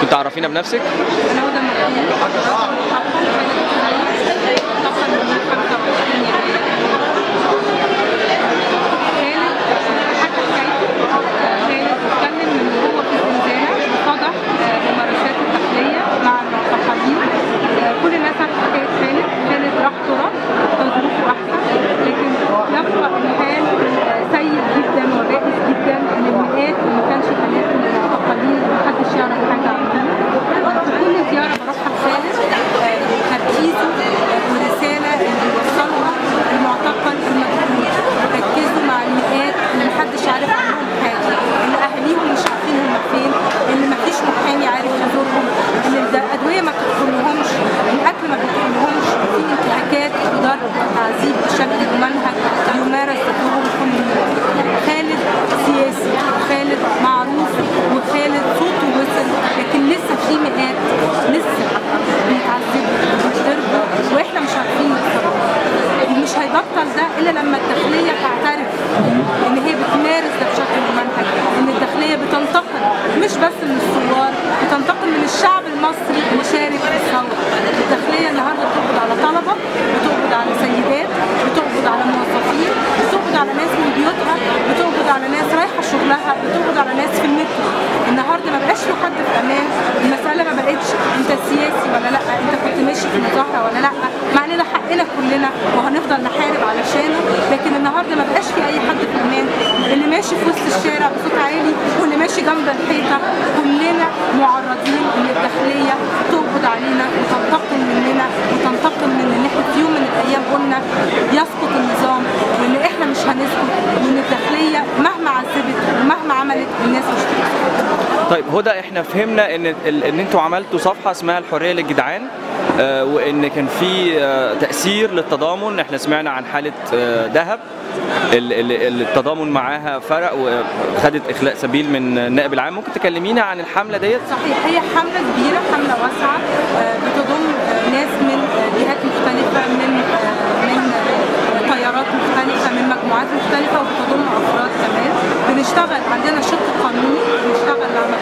كنت تعرفينا بنفسك انا هدى مكتوب طبعا من 25 يناير خالد حتى حكايته خالد اتكلم من هو في الزنزانه وفضح ممارسات التحليه مع المعتقلين كل الناس عارفه حكايه خالد خالد راح ترى كان ظروفه احسن لكن يبقى الحال سيء جدا وبائس جدا ان المئات وما كانش الالاف من المعتقلين محدش يعرف حاجه عنهم في كل زياره بروحها لخالد تركيزه ورساله اللي بيوصلها المعتقل المجهول ركزوا مع المئات اللي محدش عارف عنهم حاجه اللي اهاليهم مش عارفين هم فين اللي مفيش محامي عارف يزورهم اللي الادويه ما بتدخلهمش الاكل ما بيدخلهمش في انتهاكات وضرب وتعذيب بشكل ممنهج يمارس ضدهم كل يوم خالد سياسي وخالد معروف وخالد صوته وصل لكن لسه في مئات لسه بيتعذبوا وبيتضربوا واحنا مش عارفين نوصلهم ومش هيبطل ده الا لما الداخليه تعترف ان هي بتمارس ده بشكل ممنهج ان الداخليه بتنتقم مش بس من الثوار بتنتقم من الشعب المصري اللي شارك في الثوره الداخليه النهارده بتقبض على طلبه بتقبض على سيدات بتقبض على موظفين بتقبض على ناس من بيوتها بتقبض على ناس رايحه شغلها بتقبض على ناس في المترو النهارده ما بقاش له حد في امان المساله ما بقتش انت سياسي ولا لا انت كنت ماشي في مظاهره ولا لا مع ان ده حقنا كلنا وهنفضل نحارب علشانه لكن النهارده ما بقاش في اي حد في امان اللي ماشي في وسط الشارع بصوت عالي واللي ماشي جنب الحيطه كلنا معرضين ان الداخليه تقبض علينا وتنتقم مننا وتنتقم من ان احنا في يوم من الايام قلنا يسقط النظام وان احنا مش هنسكت وان الداخليه مهما عذبت ومهما عملت الناس مش هتسكت طيب هدى احنا فهمنا ان ال- ان انتوا عملتوا صفحه اسمها الحريه للجدعان آه، وان كان في آه، تاثير للتضامن احنا سمعنا عن حاله آه، دهب ال- ال- التضامن معاها فرق وخدت اخلاء سبيل من النائب العام ممكن تكلمينا عن الحمله ديت صحيح هي حملة كبيرة حملة واسعة آه، بتضم آه، ناس من آه، جهات مختلفة من آه، من آه، تيارات مختلفة من مجموعات مختلفة وبتضم أفراد كمان بنشتغل عندنا شق قانوني بنشتغل